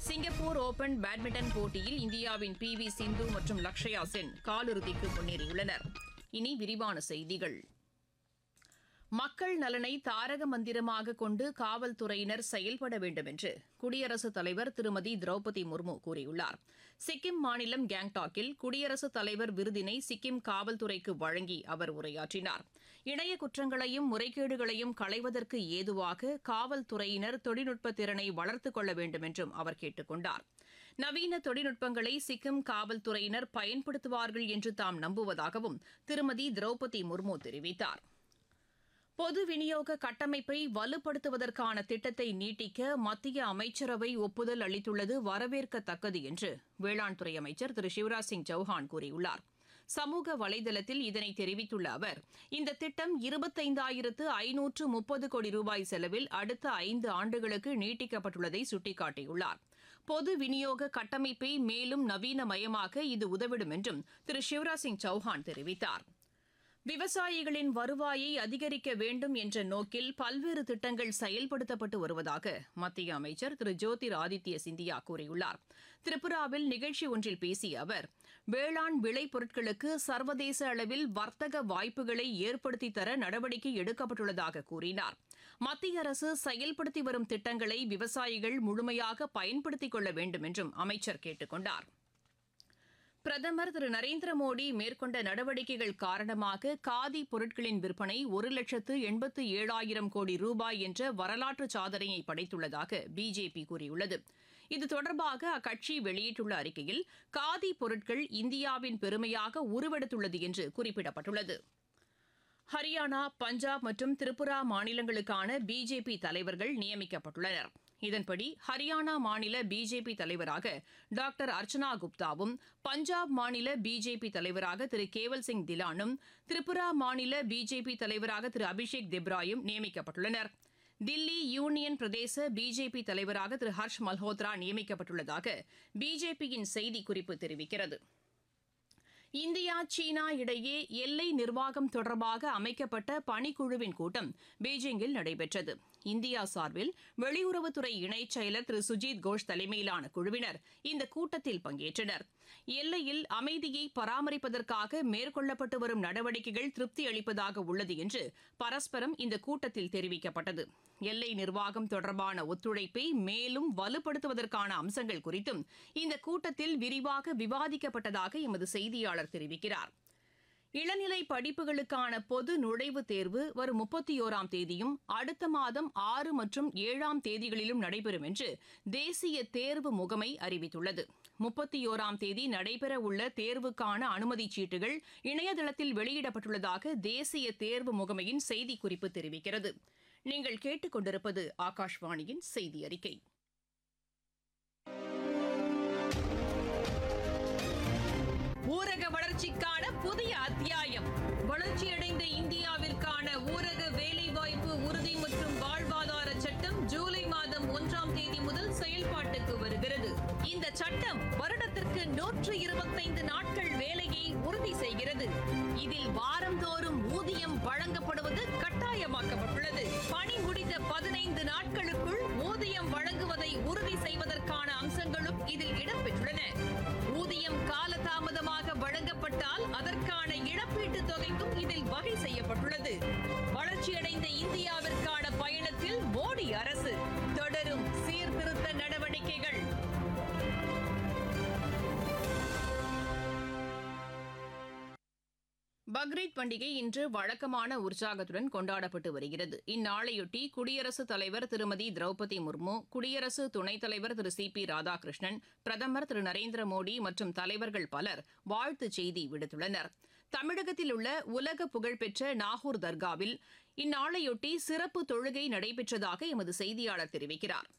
Singapore open badminton போட்டியில் இந்தியாவின் P V சிந்து மற்றும் லக்ஷயா சென் காலிறுதிக்கு முன்னேறியுள்ளனர் இனி விரிவான செய்திகள் மக்கள் நலனை தாரக மந்திரமாக கொண்டு காவல்துறையினர் செயல்பட வேண்டும் என்று குடியரசுத் தலைவர் திருமதி திரௌபதி முர்மு கூறியுள்ளார் சிக்கிம் மாநிலம் கேங்டாக்கில் குடியரசுத் தலைவர் விருதினை சிக்கிம் காவல்துறைக்கு வழங்கி அவர் உரையாற்றினார் இணைய குற்றங்களையும் முறைகேடுகளையும் களைவதற்கு ஏதுவாக காவல்துறையினர் தொழில்நுட்ப திறனை வளர்த்துக் கொள்ள வேண்டும் என்றும் அவர் கேட்டுக் கொண்டார் நவீன தொழில்நுட்பங்களை சிக்கிம் காவல்துறையினர் பயன்படுத்துவார்கள் என்று தாம் நம்புவதாகவும் திருமதி திரௌபதி முர்மு தெரிவித்தார் பொது விநியோக கட்டமைப்பை வலுப்படுத்துவதற்கான திட்டத்தை நீட்டிக்க மத்திய அமைச்சரவை ஒப்புதல் அளித்துள்ளது வரவேற்கத்தக்கது என்று வேளாண் துறை அமைச்சர் திரு சிவராஜ் சிங் சௌஹான் கூறியுள்ளார் சமூக வலைதளத்தில் இதனை தெரிவித்துள்ள அவர் இந்த திட்டம் இருபத்தைந்தாயிரத்து ஐநூற்று முப்பது கோடி ரூபாய் செலவில் அடுத்த ஐந்து ஆண்டுகளுக்கு நீட்டிக்கப்பட்டுள்ளதை சுட்டிக்காட்டியுள்ளார் பொது விநியோக கட்டமைப்பை மேலும் நவீனமயமாக்க இது உதவிடும் என்றும் திரு சிவராஜ் சிங் சௌஹான் தெரிவித்தார் விவசாயிகளின் வருவாயை அதிகரிக்க வேண்டும் என்ற நோக்கில் பல்வேறு திட்டங்கள் செயல்படுத்தப்பட்டு வருவதாக மத்திய அமைச்சர் திரு ஜோதிர் ஆதித்ய சிந்தியா கூறியுள்ளார் திரிபுராவில் நிகழ்ச்சி ஒன்றில் பேசிய அவர் வேளாண் விளைபொருட்களுக்கு சர்வதேச அளவில் வர்த்தக வாய்ப்புகளை ஏற்படுத்தி தர நடவடிக்கை எடுக்கப்பட்டுள்ளதாக கூறினார் மத்திய அரசு செயல்படுத்தி வரும் திட்டங்களை விவசாயிகள் முழுமையாக பயன்படுத்திக் கொள்ள வேண்டும் என்றும் அமைச்சர் கேட்டுக் கொண்டார் பிரதமர் திரு நரேந்திர மோடி மேற்கொண்ட நடவடிக்கைகள் காரணமாக காதி பொருட்களின் விற்பனை ஒரு லட்சத்து எண்பத்து ஏழாயிரம் கோடி ரூபாய் என்ற வரலாற்று சாதனையை படைத்துள்ளதாக பிஜேபி கூறியுள்ளது இது தொடர்பாக அக்கட்சி வெளியிட்டுள்ள அறிக்கையில் காதி பொருட்கள் இந்தியாவின் பெருமையாக உருவெடுத்துள்ளது என்று குறிப்பிடப்பட்டுள்ளது ஹரியானா பஞ்சாப் மற்றும் திரிபுரா மாநிலங்களுக்கான பிஜேபி தலைவர்கள் நியமிக்கப்பட்டுள்ளனர் இதன்படி ஹரியானா மாநில பிஜேபி தலைவராக டாக்டர் அர்ச்சனா குப்தாவும் பஞ்சாப் மாநில பிஜேபி தலைவராக திரு கேவல் சிங் திலானும் திரிபுரா மாநில பிஜேபி தலைவராக திரு அபிஷேக் திப்ராயும் நியமிக்கப்பட்டுள்ளனர் தில்லி யூனியன் பிரதேச பிஜேபி தலைவராக திரு ஹர்ஷ் மல்ஹோத்ரா நியமிக்கப்பட்டுள்ளதாக பிஜேபியின் செய்திக்குறிப்பு தெரிவிக்கிறது இந்தியா சீனா இடையே எல்லை நிர்வாகம் தொடர்பாக அமைக்கப்பட்ட பணிக்குழுவின் கூட்டம் பீஜிங்கில் நடைபெற்றது இந்தியா சார்பில் வெளியுறவுத்துறை இணைச் செயலர் திரு சுஜித் கோஷ் தலைமையிலான குழுவினர் இந்த கூட்டத்தில் பங்கேற்றனர் எல்லையில் அமைதியை பராமரிப்பதற்காக மேற்கொள்ளப்பட்டு வரும் நடவடிக்கைகள் திருப்தி அளிப்பதாக உள்ளது என்று பரஸ்பரம் இந்த கூட்டத்தில் தெரிவிக்கப்பட்டது எல்லை நிர்வாகம் தொடர்பான ஒத்துழைப்பை மேலும் வலுப்படுத்துவதற்கான அம்சங்கள் குறித்தும் இந்த கூட்டத்தில் விரிவாக விவாதிக்கப்பட்டதாக எமது செய்தியாளர் தெரிவிக்கிறார் இளநிலை படிப்புகளுக்கான பொது நுழைவுத் தேர்வு வரும் முப்பத்தி ஓராம் தேதியும் அடுத்த மாதம் ஆறு மற்றும் ஏழாம் தேதிகளிலும் நடைபெறும் என்று தேசிய தேர்வு முகமை அறிவித்துள்ளது முப்பத்தி ஓராம் தேதி நடைபெறவுள்ள தேர்வுக்கான அனுமதிச் சீட்டுகள் இணையதளத்தில் வெளியிடப்பட்டுள்ளதாக தேசிய தேர்வு முகமையின் செய்திக்குறிப்பு தெரிவிக்கிறது நீங்கள் கேட்டுக்கொண்டிருப்பது ஆகாஷ்வாணியின் செய்தி அறிக்கை ஊரக வளர்ச்சிக்கான புதிய அத்தியாயம் வளர்ச்சியடைந்த இந்தியாவிற்கான ஊரக வேலைவாய்ப்பு உறுதி மற்றும் வாழ்வாதார சட்டம் ஜூலை மாதம் ஒன்றாம் தேதி முதல் செயல்பாட்டுக்கு வருகிறது இந்த சட்டம் வருடத்திற்கு நூற்று இருபத்தைந்து நாட்கள் வேலையை உறுதி செய்கிறது இதில் வாரந்தோறும் ஊதியம் வழங்கப்படுவது கட்டாயமாக்கப்பட்டுள்ளது பணி முடிந்த பதினைந்து நாட்களுக்குள் ஊதியம் வழங்குவதை உறுதி செய்வதற்கான அம்சங்களும் இதில் இடம்பெற்றுள்ளன ஊதியம் காலதாமதமாக வழங்கப்பட்டால் அதற்கான இழப்பீட்டுத் தொகைக்கும் இதில் வகை செய்யப்பட்டுள்ளது வளர்ச்சியடைந்த இந்தியாவிற்கான பயணத்தில் மோடி அரசு தொடரும் சீர்திருத்த நடவடிக்கைகள் பக்ரீத் பண்டிகை இன்று வழக்கமான உற்சாகத்துடன் கொண்டாடப்பட்டு வருகிறது இந்நாளையொட்டி குடியரசுத் தலைவர் திருமதி திரௌபதி முர்மு குடியரசு துணைத் தலைவர் திரு சி பி ராதாகிருஷ்ணன் பிரதமர் திரு நரேந்திர மோடி மற்றும் தலைவர்கள் பலர் வாழ்த்துச் செய்தி விடுத்துள்ளனர் தமிழகத்தில் உள்ள உலக புகழ்பெற்ற நாகூர் தர்காவில் இந்நாளையொட்டி சிறப்பு தொழுகை நடைபெற்றதாக எமது செய்தியாளர் தெரிவிக்கிறார்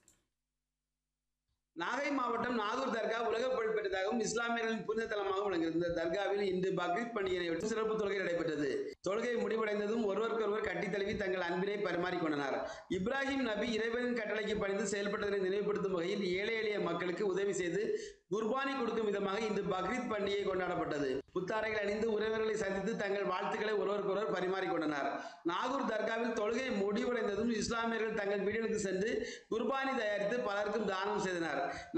நாகை மாவட்டம் நாகூர் தர்கா உலக புகழ்பெற்றதாகவும் இஸ்லாமியர்களின் புனித தலமாகவும் விளங்குகிறது இந்த தர்காவில் இன்று பக்ரீத் பண்டிகையையொட்டி சிறப்பு தொழுகை நடைபெற்றது தொழுகை முடிவடைந்ததும் ஒருவருக்கொருவர் கட்டித் தழுவி தங்கள் அன்பினை பரிமாறிக்கொண்டனர் இப்ராஹிம் நபி இறைவனின் கட்டளைக்கு பணிந்து செயல்பட்டதனை நினைவுபடுத்தும் வகையில் ஏழை எளிய மக்களுக்கு உதவி செய்து குர்பானி கொடுக்கும் விதமாக இன்று பக்ரீத் பண்டிகை கொண்டாடப்பட்டது புத்தாடைகள் அணிந்து உறவினர்களை சந்தித்து தங்கள் வாழ்த்துக்களை ஒருவருக்கொருவர் பரிமாறிக்கொண்டனர் நாகூர் தர்காவில் தொழுகை முடிவடைந்ததும் இஸ்லாமியர்கள் தங்கள் வீடுகளுக்கு சென்று குர்பானி தயாரித்து பலருக்கும் தானம் செய்தனர்